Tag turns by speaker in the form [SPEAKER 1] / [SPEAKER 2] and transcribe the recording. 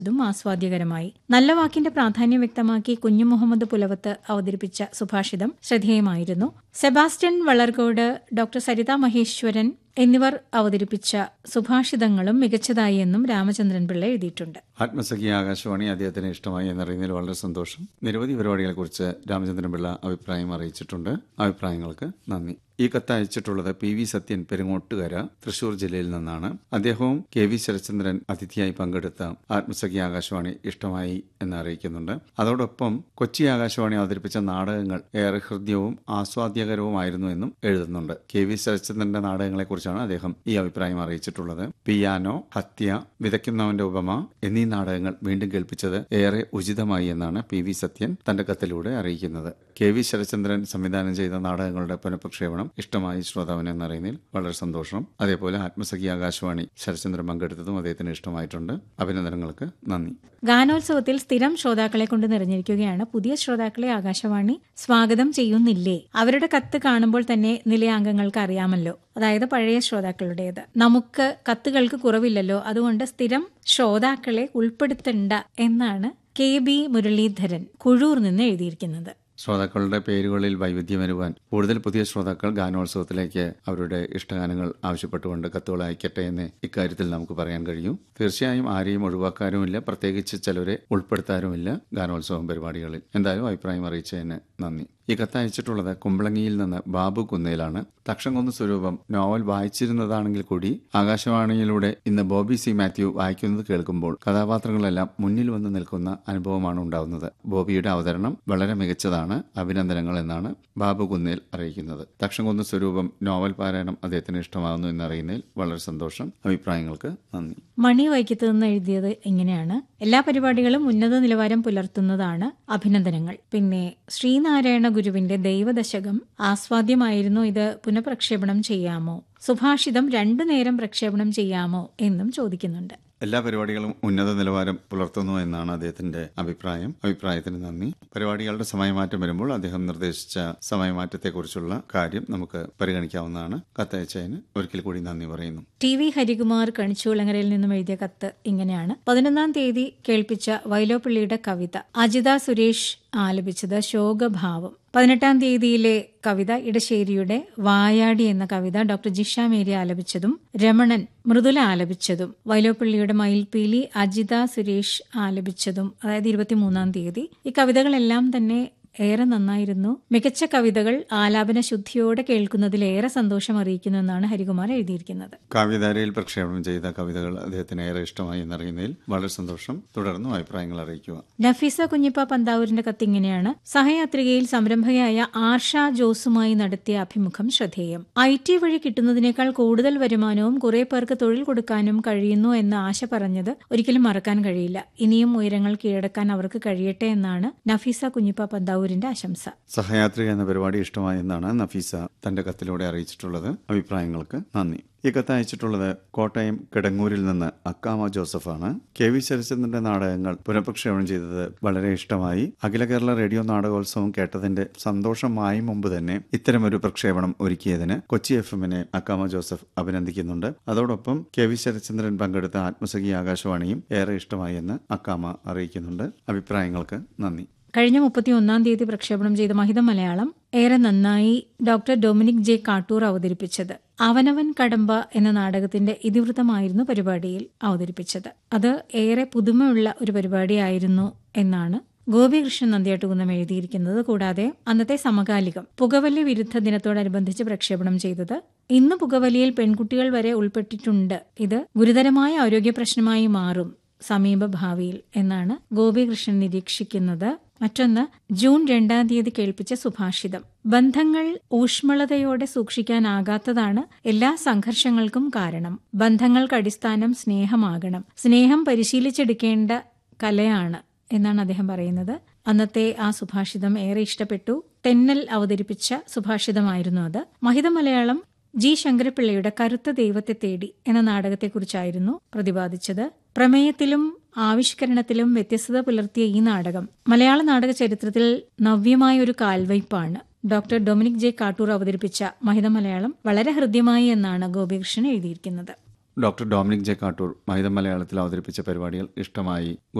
[SPEAKER 1] ഇതും ആസ്വാദ്യകരമായി നല്ല വാക്കിന്റെ പ്രാധാന്യം വ്യക്തമാക്കി കുഞ്ഞു മുഹമ്മദ് പുലവത്ത് അവതരിപ്പിച്ച സുഭാഷിതം ശ്രദ്ധേയമായിരുന്നു സെബാസ്റ്റ്യൻ വളർകോട് ഡോക്ടർ സരിത മഹേശ്വരൻ എന്നിവർ അവതരിപ്പിച്ച സുഭാഷിതങ്ങളും മികച്ചതായി എന്നും രാമചന്ദ്രൻ പിള്ള എഴുതിയിട്ടുണ്ട്
[SPEAKER 2] ആത്മസഖി ആകാശവാണി അദ്ദേഹത്തിന് ഇഷ്ടമായി എന്നറിയുന്നതിൽ വളരെ സന്തോഷം നിരവധി പരിപാടികളെക്കുറിച്ച് രാമചന്ദ്രൻ പിള്ള അഭിപ്രായം അറിയിച്ചിട്ടുണ്ട് അഭിപ്രായങ്ങൾക്ക് നന്ദി ഈ കത്ത് അയച്ചിട്ടുള്ളത് പി വി സത്യൻ പെരുങ്ങോട്ടുകര തൃശൂർ ജില്ലയിൽ നിന്നാണ് അദ്ദേഹവും കെ വി ശരചന്ദ്രൻ അതിഥിയായി പങ്കെടുത്ത ആത്മസഖി ആകാശവാണി ഇഷ്ടമായി എന്ന് അറിയിക്കുന്നുണ്ട് അതോടൊപ്പം കൊച്ചി ആകാശവാണി അവതരിപ്പിച്ച നാടകങ്ങൾ ഏറെ ഹൃദ്യവും ആസ്വാദ്യകരവുമായിരുന്നു എന്നും എഴുതുന്നുണ്ട് കെ വി ശരചന്ദ്രന്റെ നാടകങ്ങളെക്കുറിച്ചാണ് അദ്ദേഹം ഈ അഭിപ്രായം അറിയിച്ചിട്ടുള്ളത് പിയാനോ ഹത്യ വിതയ്ക്കുന്നവന്റെ ഉപമ എന്നീ നാടകങ്ങൾ വീണ്ടും കേൾപ്പിച്ചത് ഏറെ ഉചിതമായി എന്നാണ് പി വി സത്യൻ തന്റെ കത്തിലൂടെ അറിയിക്കുന്നത് കെ വി ശരചന്ദ്രൻ സംവിധാനം ചെയ്ത നാടകങ്ങളുടെ പുനഃപ്രക്ഷേപണം ഇഷ്ടമായി ശ്രോതാവിന് എന്നറിയുന്നതിൽ വളരെ സന്തോഷം അതേപോലെ ആത്മസഖി ആകാശവാണി ശരചന്ദ്രൻ പങ്കെടുത്തതും അദ്ദേഹത്തിന് ഇഷ്ടമായിട്ടുണ്ട് അഭിനന്ദനങ്ങൾക്ക് നന്ദി
[SPEAKER 1] ഗാനോത്സവത്തിൽ സ്ഥിരം ശ്രോതാക്കളെ കൊണ്ട് നിറഞ്ഞിരിക്കുകയാണ് പുതിയ ശ്രോതാക്കളെ ആകാശവാണി സ്വാഗതം ചെയ്യുന്നില്ലേ അവരുടെ കത്ത് കാണുമ്പോൾ തന്നെ നിലയാംഗങ്ങൾക്ക് അറിയാമല്ലോ അതായത് പഴയ ശ്രോതാക്കളുടേത് നമുക്ക് കത്തുകൾക്ക് കുറവില്ലല്ലോ അതുകൊണ്ട് സ്ഥിരം ശ്രോതാക്കളെ ഉൾപ്പെടുത്തണ്ട എന്നാണ് കെ ബി മുരളീധരൻ കുഴൂർ നിന്ന് എഴുതിയിരിക്കുന്നത്
[SPEAKER 2] ശ്രോതാക്കളുടെ പേരുകളിൽ വൈവിധ്യം വരുവാൻ കൂടുതൽ പുതിയ ശ്രോതാക്കൾ ഗാനോത്സവത്തിലേക്ക് അവരുടെ ഇഷ്ടഗാനങ്ങൾ ആവശ്യപ്പെട്ടുകൊണ്ട് കത്തുകൾ അയക്കട്ടെ എന്ന് ഇക്കാര്യത്തിൽ നമുക്ക് പറയാൻ കഴിയും തീർച്ചയായും ആരെയും ഒഴിവാക്കാനുമില്ല പ്രത്യേകിച്ച് ചിലരെ ഉൾപ്പെടുത്താനുമില്ല ഗാനോത്സവം പരിപാടികളിൽ എന്തായാലും അഭിപ്രായം അറിയിച്ചതിന് നന്ദി ഈ കത്ത് അയച്ചിട്ടുള്ളത് കുമ്പളങ്ങിയിൽ നിന്ന് ബാബു കുന്നേലാണ് തക്ഷംകുന്ന് സ്വരൂപം നോവൽ വായിച്ചിരുന്നതാണെങ്കിൽ കൂടി ആകാശവാണിയിലൂടെ ഇന്ന് ബോബി സി മാത്യു വായിക്കുന്നത് കേൾക്കുമ്പോൾ കഥാപാത്രങ്ങളെല്ലാം മുന്നിൽ വന്ന് നിൽക്കുന്ന അനുഭവമാണ് ഉണ്ടാവുന്നത് ബോബിയുടെ അവതരണം വളരെ മികച്ചതാണ് അഭിനന്ദനങ്ങൾ എന്നാണ് ബാബു കുന്നേൽ അറിയിക്കുന്നത് തക്ഷംകുന്ന് സ്വരൂപം നോവൽ പാരായണം അദ്ദേഹത്തിന് ഇഷ്ടമാകുന്നു എന്നറിയുന്നതിൽ വളരെ സന്തോഷം അഭിപ്രായങ്ങൾക്ക് നന്ദി
[SPEAKER 1] മണി വൈക്കത്ത് നിന്ന് എഴുതിയത് ഇങ്ങനെയാണ് എല്ലാ പരിപാടികളും ഉന്നത നിലവാരം പുലർത്തുന്നതാണ് അഭിനന്ദനങ്ങൾ പിന്നെ ശ്രീനാരായണ ഗുരുവിന്റെ ദൈവദശകം ആസ്വാദ്യമായിരുന്നു ഇത് പുനഃപ്രക്ഷേപണം ചെയ്യാമോ സുഭാഷിതം രണ്ടു നേരം പ്രക്ഷേപണം ചെയ്യാമോ എന്നും ചോദിക്കുന്നുണ്ട്
[SPEAKER 2] എല്ലാ പരിപാടികളും ഉന്നത നിലവാരം പുലർത്തുന്നു എന്നാണ് അദ്ദേഹത്തിന്റെ അഭിപ്രായം അഭിപ്രായത്തിന് നന്ദി പരിപാടികളുടെ സമയമാറ്റം വരുമ്പോൾ അദ്ദേഹം നിർദ്ദേശിച്ച സമയമാറ്റത്തെക്കുറിച്ചുള്ള കാര്യം നമുക്ക് പരിഗണിക്കാവുന്നതാണ് കത്തയച്ചതിന് ഒരിക്കൽ കൂടി നന്ദി പറയുന്നു
[SPEAKER 1] ടി വി ഹരികുമാർ കണിച്ചൂളങ്ങരയിൽ നിന്നും എഴുതിയ കത്ത് ഇങ്ങനെയാണ് പതിനൊന്നാം തീയതി കേൾപ്പിച്ച വൈലോപ്പിള്ളിയുടെ കവിത അജിത സുരേഷ് ആലപിച്ചത് ശോകഭാവം പതിനെട്ടാം തീയതിയിലെ കവിത ഇടശ്ശേരിയുടെ വായാടി എന്ന കവിത ഡോക്ടർ ജിഷ മേരി ആലപിച്ചതും രമണൻ മൃദുല ആലപിച്ചതും വൈലോപ്പിള്ളിയുടെ മയിൽപീലി അജിത സുരേഷ് ആലപിച്ചതും അതായത് ഇരുപത്തിമൂന്നാം തീയതി ഈ കവിതകളെല്ലാം തന്നെ ഏറെ നന്നായിരുന്നു മികച്ച കവിതകൾ ആലാപന ശുദ്ധിയോടെ കേൾക്കുന്നതിൽ ഏറെ സന്തോഷം അറിയിക്കുന്നു എന്നാണ് ഹരികുമാർ എഴുതിയിരിക്കുന്നത്
[SPEAKER 2] കാവ്യധാരയിൽ പ്രക്ഷേപണം ചെയ്ത കവിതകൾ അദ്ദേഹത്തിന് ഏറെ ഇഷ്ടമായി എന്നറിയുന്നതിൽ വളരെ സന്തോഷം തുടർന്നും അഭിപ്രായങ്ങൾ അറിയിക്കുക
[SPEAKER 1] നഫീസ കുഞ്ഞിപ്പ പന്താവൂരിന്റെ കത്ത് ഇങ്ങനെയാണ് സഹയാത്രികയിൽ സംരംഭകയായ ആർഷ ജോസുമായി നടത്തിയ അഭിമുഖം ശ്രദ്ധേയം ഐ ടി വഴി കിട്ടുന്നതിനേക്കാൾ കൂടുതൽ വരുമാനവും കുറെ പേർക്ക് തൊഴിൽ കൊടുക്കാനും കഴിയുന്നു എന്ന് ആശ പറഞ്ഞത് ഒരിക്കലും മറക്കാൻ കഴിയില്ല ഇനിയും ഉയരങ്ങൾ കീഴടക്കാൻ അവർക്ക് കഴിയട്ടെ എന്നാണ് നഫീസ കുഞ്ഞിപ്പ പന്താവൂരിന്റെ ആശംസ
[SPEAKER 2] സഹയാത്രിക എന്ന പരിപാടി ഇഷ്ടമായെന്നാണ് നഫീസ തന്റെ കത്തിലൂടെ അറിയിച്ചിട്ടുള്ളത് അഭിപ്രായങ്ങൾക്ക് നന്ദി ഈ കത്ത് അയച്ചിട്ടുള്ളത് കോട്ടയം കിടങ്ങൂരിൽ നിന്ന് അക്കാമ ജോസഫാണ് കെ വി ശരചന്ദ്രന്റെ നാടകങ്ങൾ പുനഃപ്രക്ഷേപണം ചെയ്തത് വളരെ ഇഷ്ടമായി അഖില കേരള റേഡിയോ നാടകോത്സവം കേട്ടതിന്റെ സന്തോഷമായി മുമ്പ് തന്നെ ഇത്തരമൊരു പ്രക്ഷേപണം ഒരുക്കിയതിന് കൊച്ചി എഫ് എമ്മിനെ അക്കാമ ജോസഫ് അഭിനന്ദിക്കുന്നുണ്ട് അതോടൊപ്പം കെ വി ശരചന്ദ്രൻ പങ്കെടുത്ത ആത്മസഖി ആകാശവാണിയും ഏറെ ഇഷ്ടമായി എന്ന് അക്കാമ അറിയിക്കുന്നുണ്ട് അഭിപ്രായങ്ങൾക്ക് നന്ദി
[SPEAKER 1] കഴിഞ്ഞ മുപ്പത്തിയൊന്നാം തീയതി പ്രക്ഷേപണം ചെയ്ത മഹിതം മലയാളം ഏറെ നന്നായി ഡോക്ടർ ഡൊമിനിക് ജെ കാട്ടൂർ അവതരിപ്പിച്ചത് അവനവൻ കടമ്പ എന്ന നാടകത്തിന്റെ ഇതിവൃത്തമായിരുന്നു പരിപാടിയിൽ അവതരിപ്പിച്ചത് അത് ഏറെ പുതുമയുള്ള ഒരു പരിപാടിയായിരുന്നു എന്നാണ് ഗോപികൃഷ്ണൻ നന്ദിയാട്ടുകുന്നം എഴുതിയിരിക്കുന്നത് കൂടാതെ അന്നത്തെ സമകാലികം പുകവലി വിരുദ്ധ ദിനത്തോടനുബന്ധിച്ച് പ്രക്ഷേപണം ചെയ്തത് ഇന്ന് പുകവലിയിൽ പെൺകുട്ടികൾ വരെ ഉൾപ്പെട്ടിട്ടുണ്ട് ഇത് ഗുരുതരമായ ആരോഗ്യ പ്രശ്നമായി മാറും സമീപ ഭാവിയിൽ എന്നാണ് ഗോപികൃഷ്ണൻ നിരീക്ഷിക്കുന്നത് മറ്റൊന്ന് ജൂൺ രണ്ടാം തീയതി കേൾപ്പിച്ച സുഭാഷിതം ബന്ധങ്ങൾ ഊഷ്മളതയോടെ സൂക്ഷിക്കാനാകാത്തതാണ് എല്ലാ സംഘർഷങ്ങൾക്കും കാരണം ബന്ധങ്ങൾക്ക് അടിസ്ഥാനം സ്നേഹമാകണം സ്നേഹം പരിശീലിച്ചെടുക്കേണ്ട കലയാണ് എന്നാണ് അദ്ദേഹം പറയുന്നത് അന്നത്തെ ആ സുഭാഷിതം ഏറെ ഇഷ്ടപ്പെട്ടു തെന്നൽ അവതരിപ്പിച്ച സുഭാഷിതമായിരുന്നു അത് മഹിത മലയാളം ജി ശങ്കരപിള്ളയുടെ കറുത്ത ദൈവത്തെ തേടി എന്ന നാടകത്തെക്കുറിച്ചായിരുന്നു പ്രതിപാദിച്ചത് പ്രമേയത്തിലും ആവിഷ്കരണത്തിലും വ്യത്യസ്തത പുലർത്തിയ ഈ നാടകം മലയാള നാടക ചരിത്രത്തിൽ നവ്യമായ ഒരു കാൽവയ്പാണ് ഡോക്ടർ ഡൊമിനിക് ജെ കാട്ടൂർ അവതരിപ്പിച്ച മഹിത മലയാളം വളരെ ഹൃദ്യമായി എന്നാണ് ഗോപികൃഷ്ണൻ എഴുതിയിരിക്കുന്നത്
[SPEAKER 2] ഡോക്ടർ ഡൊമിനിക് ജെ കാട്ടൂർ മഹിതം മലയാളത്തിൽ അവതരിപ്പിച്ച പരിപാടികൾ ഇഷ്ടമായി